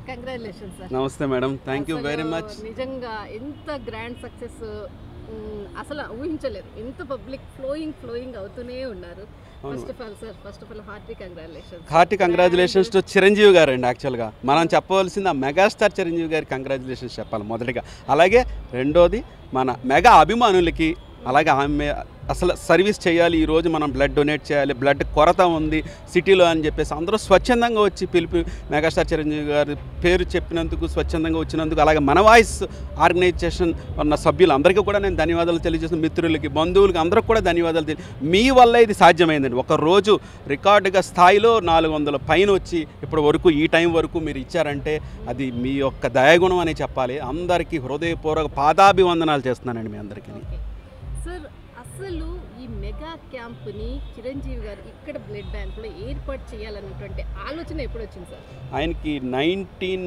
Congratulation sir నమస్తే madam thank you very అసలు much నిజంగా ఎంత గ్రాండ్ సక్సెస్ అసలు ఊహించలేదు ఎంత పబ్లిక్ ఫ్లోయింగ్ ఫ్లోయింగ్ అవుతూనే ఉన్నారు అవును. First of all sir first of all hearty congratulation hearty congratulations to Chiranjeevi garu అండి యాక్చువల్గా మనం చెప్పవలసింది ఆ మెగాస్టార్ చిరంజీవి గారికి కంగ్రాచులేషన్స్ చెప్పాలి మొదటిగా అలాగే రెండోది మన మెగా అభిమానులకి అలాగే ఆమె అసలు సర్వీస్ చేయాలి ఈరోజు మనం బ్లడ్ డొనేట్ చేయాలి బ్లడ్ కొరత ఉంది సిటీలో అని చెప్పేసి అందరూ స్వచ్ఛందంగా వచ్చి పిలిపి మెగాస్టార్ చిరంజీవి గారి పేరు చెప్పినందుకు స్వచ్ఛందంగా వచ్చినందుకు అలాగే మన వాయిస్ ఆర్గనైజేషన్ ఉన్న సభ్యులందరికీ కూడా నేను ధన్యవాదాలు తెలియజేసిన మిత్రులకి బంధువులకి అందరికి కూడా ధన్యవాదాలు తెలి మీ వల్ల ఇది సాధ్యమైందండి ఒక రోజు రికార్డుగా స్థాయిలో నాలుగు వందల పైన వచ్చి ఇప్పటి వరకు ఈ టైం వరకు మీరు ఇచ్చారంటే అది మీ యొక్క దయగుణం అనే చెప్పాలి అందరికీ హృదయపూర్వక పాదాభివందనాలు చేస్తున్నానండి మీ అందరికీ సార్ అసలు ఈ మెగా క్యాంప్ని చిరంజీవి గారు ఇక్కడ బ్లడ్ బ్యాంక్లో ఏర్పాటు చేయాలన్నటువంటి ఆలోచన ఎప్పుడు వచ్చింది సార్ ఆయనకి నైన్టీన్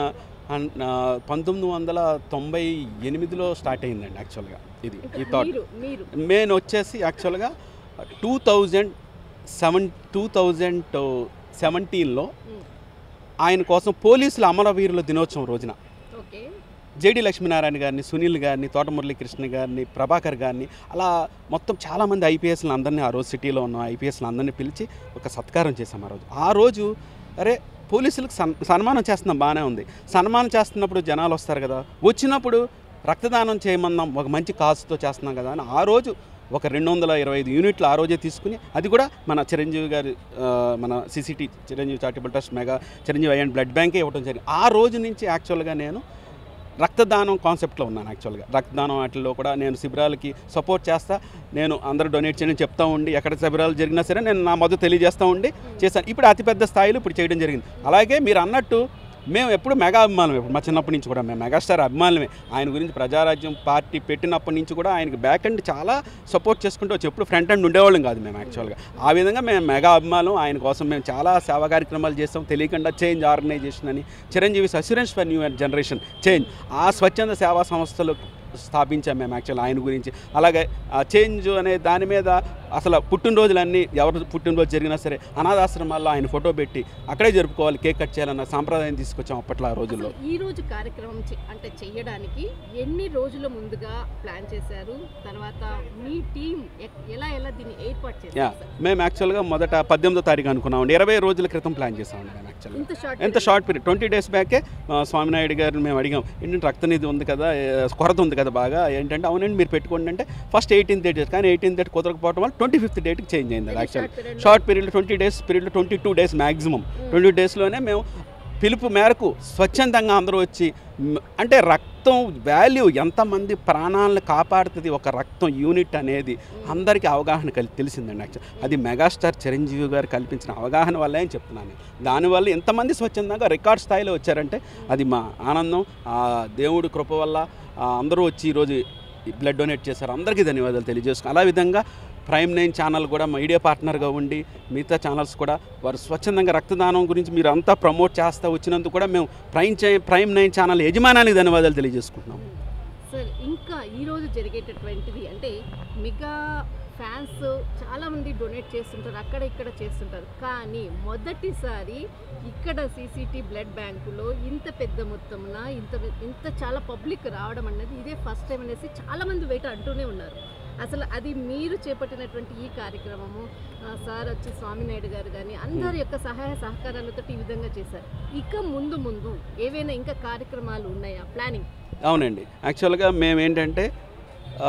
పంతొమ్మిది వందల తొంభై ఎనిమిదిలో స్టార్ట్ అయిందండి యాక్చువల్గా ఇది ఇంకా ఈ థాట్ మీరు మీరు నేను వచ్చేసి యాక్చువల్గా two thousand seven two thousand సెవెంటీన్లో మ్, ఆయన కోసం పోలీసుల అమరవీరుల దినోత్సవం రోజున ఓకే జేడి లక్ష్మీనారాయణ గారిని సునీల్ గారిని తోటమురళి కృష్ణ గారిని ప్రభాకర్ గారిని అలా మొత్తం చాలామంది ఐపీఎస్లు అందరినీ ఆ రోజు సిటీలో ఉన్న ఐపీఎస్లు అందరినీ పిలిచి ఒక సత్కారం చేశాం ఆ రోజు ఆ రోజు అరే పోలీసులకు సన్ సన్మానం చేస్తున్నాం బాగానే ఉంది సన్మానం చేస్తున్నప్పుడు జనాలు వస్తారు కదా వచ్చినప్పుడు రక్తదానం చేయమన్నాం ఒక మంచి కాజుతో చేస్తున్నాం కదా అని ఆ రోజు ఒక రెండు వందల ఇరవై ఐదు యూనిట్లు ఆ రోజే తీసుకుని అది కూడా మన చిరంజీవి గారి ఆ, మన CCT Chiranjeevi charitable trust mega Chiranjeevi eye and blood బ్యాంకే ఇవ్వడం జరిగింది ఆ రోజు నుంచి యాక్చువల్గా నేను రక్తదానం కాన్సెప్ట్లో ఉన్నాను యాక్చువల్గా రక్తదానం వాటిల్లో కూడా నేను శిబిరాలకి సపోర్ట్ చేస్తా నేను అందరూ డొనేట్ చేయని చెప్తా ఉండి ఎక్కడ శిబిరాలు జరిగినా సరే నేను నా మద్దతు తెలియజేస్తూ ఉండి చేశాను ఇప్పుడు అతిపెద్ద స్థాయిలో ఇప్పుడు చేయడం జరిగింది అలాగే మీరు అన్నట్టు మేము ఎప్పుడు మెగా అభిమానం ఇప్పుడు మా చిన్నప్పటి నుంచి కూడా మేము మెగాస్టార్ అభిమానమే ఆయన గురించి ప్రజారాజ్యం పార్టీ పెట్టినప్పటి నుంచి కూడా ఆయనకి బ్యాక్ అండ్ చాలా సపోర్ట్ చేసుకుంటూ వచ్చి ఎప్పుడు ఫ్రంట్ అండ్ ఉండేవాళ్ళం కాదు మేము యాక్చువల్గా ఆ విధంగా మేము మెగా అభిమానం ఆయన కోసం మేము చాలా సేవా కార్యక్రమాలు చేస్తాం తెలియకుండా చేంజ్ ఆర్గనైజేషన్ అని Chiranjeevi assurance for new generation change ఆ స్వచ్ఛంద సేవా సంస్థలు స్థాపించాం మేము యాక్చువల్ ఆయన గురించి అలాగే ఆ చేంజ్ అనే దాని మీద అసలు పుట్టినరోజులన్నీ ఎవరు పుట్టినరోజు జరిగినా సరే అనాథాశ్రమాల్లో ఆయన ఫోటో పెట్టి అక్కడే జరుపుకోవాలి కేక్ కట్ చేయాలన్న సాంప్రదాయం తీసుకొచ్చాం అప్పట్లో ఆ రోజుల్లో అసలు ఈ రోజు కార్యక్రమం చే- అంటే చెయ్యడానికి ఎన్ని రోజుల ముందుగా ప్లాన్ చేశారు తర్వాత మీ టీం ఎలా ఎలా దీన్ని ఏర్పాటు యా చేశారు సార్? మేము యాక్చువల్గా మొదట పద్దెనిమిదో తారీఖు అనుకున్నామండి ఇరవై రోజుల క్రితం ప్లాన్ చేసామండి మేము యాక్చువల్గా ఇంత షార్ట్ ఎంత షార్ట్ పీరియడ్ ట్వంటీ డేస్ బ్యాకే ఆ, స్వామినాయుడు గారిని మేము అడిగాం ఏంటంటే రక్తనిధి ఉంది కదా ఏ, కొరత ఉంది కదా బాగా ఏంటంటే అవునండి మీరు పెట్టుకోండి అంటే ఫస్ట్ ఎయిటీన్త్ డేట్ కానీ ఎయిటీన్త్ డేట్ కుదరకపోవడం వల్ల ట్వంటీ ఫిఫ్త్ డేట్కి చేంజ్ అయింది అది actual short period twenty days పీరియడ్లో twenty two days maximum twenty డేస్లోనే మేము పిలుపు మేరకు స్వచ్ఛందంగా అందరూ వచ్చి మ్, అంటే రక్తం వాల్యూ ఎంతమంది ప్రాణాలను కాపాడుతుంది ఒక రక్తం యూనిట్ అనేది అందరికీ అవగాహన కలి తెలిసిందండి యాక్చువల్ అది మెగాస్టార్ చిరంజీవి గారు కల్పించిన అవగాహన వల్లే అని చెప్తున్నాను నేను. దానివల్ల ఎంతమంది స్వచ్ఛందంగా రికార్డ్ స్థాయిలో వచ్చారంటే అది మా ఆనందం ఆ దేవుడి కృప వల్ల ఆ, అందరూ వచ్చి ఈరోజు బ్లడ్ డొనేట్ చేశారు అందరికీ ధన్యవాదాలు తెలియజేసుకుని అలా విధంగా ప్రైమ్ నైన్ ఛానల్ కూడా మీడియా పార్ట్నర్గా ఉండి మిగతా ఛానల్స్ కూడా వారు స్వచ్ఛందంగా రక్తదానం గురించి మీరు అంతా ప్రమోట్ చేస్తూ వచ్చినందుకు కూడా మేము ప్రైమ్ చే- ప్రైమ్ నైన్ ఛానల్ యజమానానికి ధన్యవాదాలు తెలియజేసుకుంటున్నాం సార్ ఇంకా ఈ రోజు జరిగేటటువంటిది అంటే మిగా ఫ్యాన్స్ చాలా మంది డొనేట్ చేస్తుంటారు అక్కడ ఇక్కడ చేస్తుంటారు కానీ మొదటిసారి ఇక్కడ సీసీటీ బ్లడ్ బ్యాంకులో ఇంత పెద్ద మొత్తంలో ఇంత ఇంత చాలా పబ్లిక్ రావడం అనేది ఇదే ఫస్ట్ టైం అనేసి చాలా మంది వెయిట్ అంటూనే ఉన్నారు అసలు అది మీరు చేపట్టినటువంటి ఈ కార్యక్రమము ఆ, సార్ వచ్చి స్వామినాయుడు గారు కానీ అందరి యొక్క సహాయ సహకారాలతో ఈ విధంగా చేశారు ఇక ముందు ముందు ఏవైనా ఇంకా కార్యక్రమాలు ఉన్నాయా ప్లానింగ్ అవునండి యాక్చువల్గా మేము ఏంటంటే ఆ,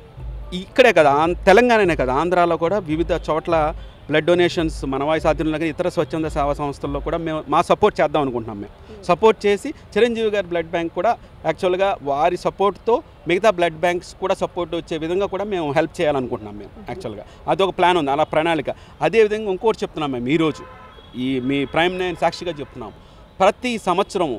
ఇక్కడే కదా ఆం- తెలంగాణనే కదా ఆంధ్రాలో కూడా వివిధ చోట్ల బ్లడ్ డొనేషన్స్ మన వాయిస్ ఆధ్వర్యంలో ఇతర స్వచ్ఛంద సేవా సంస్థల్లో కూడా మేము మా సపోర్ట్ చేద్దాం అనుకుంటున్నాం మేము సపోర్ట్ చేసి చిరంజీవి గారి బ్లడ్ బ్యాంక్ కూడా యాక్చువల్గా వారి సపోర్ట్తో మిగతా బ్లడ్ బ్యాంక్స్ కూడా సపోర్ట్ వచ్చే విధంగా కూడా మేము హెల్ప్ చేయాలనుకుంటున్నాం మేము యాక్చువల్గా అదొక ప్లాన్ ఉంది అలా ప్రణాళిక అదేవిధంగా ఇంకోటి చెప్తున్నాం మేము ఈరోజు ఈ మీ ప్రైమ్ నైన్ సాక్షిగా చెప్తున్నాం ప్రతి సంవత్సరము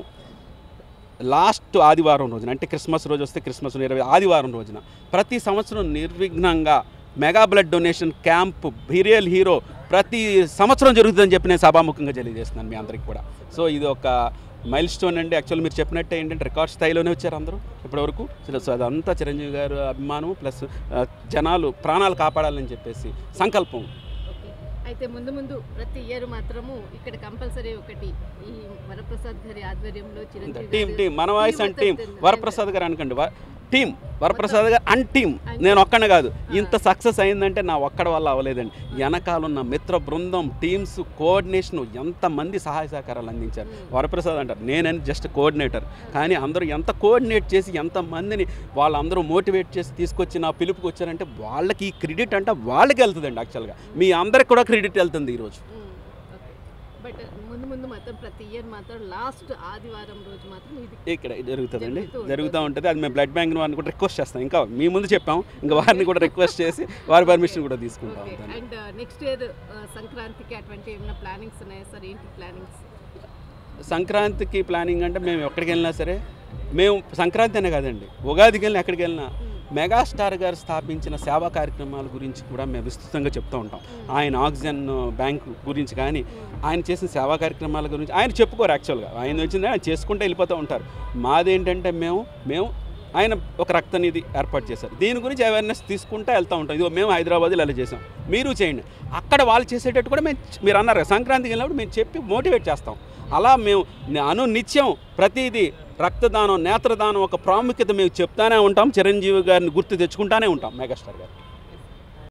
లాస్ట్ ఆదివారం రోజున అంటే క్రిస్మస్ రోజు వస్తే క్రిస్మస్ ఇరవై ఆదివారం రోజున ప్రతి సంవత్సరం నిర్విఘ్నంగా మెగా బ్లడ్ డొనేషన్ క్యాంప్ హీరియల్ హీరో ప్రతి సంవత్సరం జరుగుతుందని చెప్పి నేను సభాముఖంగా తెలియజేస్తున్నాను మీ అందరికీ కూడా సో ఇది ఒక మైల్ స్టోన్ అండి యాక్చువల్ మీరు చెప్పినట్టే ఏంటంటే రికార్డ్ స్థాయిలోనే వచ్చారు అందరూ ఇప్పటివరకు సో అదంతా చిరంజీవి గారు అభిమానం ప్లస్ ఆ, జనాలు ప్రాణాలు కాపాడాలని చెప్పేసి సంకల్పం ఓకే అయితే ముందు ముందు ప్రతి ఇయర్ మాత్రము ఇక్కడ కంపల్సరీ ఒకటి ఈ వరప్రసాద్ గారి ఆధ్వర్యంలో చిరంజీవి టీం గారు- టీం మన వాయిస్ team అండ్ టీం మొత్తం వరప్రసాద్ గారు అనకండి వ- టీం వరప్రసాద్ గారు అండ్ టీం నేను ఒక్కనే కాదు ఇంత సక్సెస్ అయిందంటే నా ఒక్కడ వల్ల అవ్వలేదండి వెనకాలన్న మిత్ర బృందం టీమ్స్ కోఆర్డినేషన్ ఎంతమంది సహాయ సహకారాలు అందించారు వరప్రసాద్ అంటారు నేనని జస్ట్ కోఆర్డినేటర్ కానీ అందరూ ఎంత కోఆర్డినేట్ చేసి ఎంతమందిని వాళ్ళందరూ మోటివేట్ చేసి తీసుకొచ్చి నా పిలుపుకి వచ్చారంటే వాళ్ళకి ఈ క్రెడిట్ అంటే వాళ్ళకి వెళ్తుందండి యాక్చువల్గా మీ అందరికి కూడా క్రెడిట్ వెళ్తుంది ఈరోజు బట్ ముందు ముందు మాత్రం ప్రతి ఇయర్ మాత్రం లాస్ట్ ఆదివారం రోజు మాత్రం ఇది ఇక్కడ జరుగుతుందండి జరుగుతూ జరుగుతూ ఉంటుంది అది మేము బ్లడ్ బ్యాంక్ వారిని కూడా రిక్వెస్ట్ చేస్తాం ఇంకా మీ ముందు చెప్పాం ఇంకా వారిని కూడా రిక్వెస్ట్ చేసి వారి పర్మిషన్ కూడా తీసుకుంటాం ఓకే దాన్ని. అండ్ నెక్స్ట్ ఇయర్ సంక్రాంతికి అటువంటి ఏమైనా ప్లానింగ్స్ ఉన్నాయా సార్ ఏంటి ప్లానింగ్స్ సంక్రాంతికి ప్లానింగ్ అంటే మేము ఎక్కడికి వెళ్ళినా సరే మేము సంక్రాంతి అనే కాదండి ఉగాదికి వెళ్ళినా ఎక్కడికి వెళ్ళినా మెగాస్టార్ గారు స్థాపించిన సేవా కార్యక్రమాల గురించి కూడా మేము విస్తృతంగా చెప్తూ ఉంటాం ఆయన ఆక్సిజన్ బ్యాంక్ గురించి కానీ ఆయన చేసిన సేవా కార్యక్రమాల గురించి ఆయన చెప్పుకోరు యాక్చువల్గా ఆయన వచ్చింది ఆయన చేసుకుంటూ వెళ్ళిపోతూ ఉంటారు మాదేంటంటే మేము మేము ఆయన ఒక రక్తనిధి ఏర్పాటు చేశారు దీని గురించి అవేర్నెస్ తీసుకుంటూ వెళ్తూ ఉంటాం ఇదిగో మేము హైదరాబాద్లో ఇలా చేసాం మీరు చేయండి అక్కడ వాళ్ళు చేసేటట్టు కూడా మేము మీరు అన్నారు కదా, సంక్రాంతికి వెళ్ళినప్పుడు మేము చెప్పి మోటివేట్ చేస్తాం అలా మేము అను నిత్యం ప్రతిదీ రక్తదానం నేత్రదానం ఒక ప్రాముఖ్యత మేము చెప్తానే ఉంటాం చిరంజీవి గారిని గుర్తు తెచ్చుకుంటానే ఉంటాం మెగాస్టార్ గారు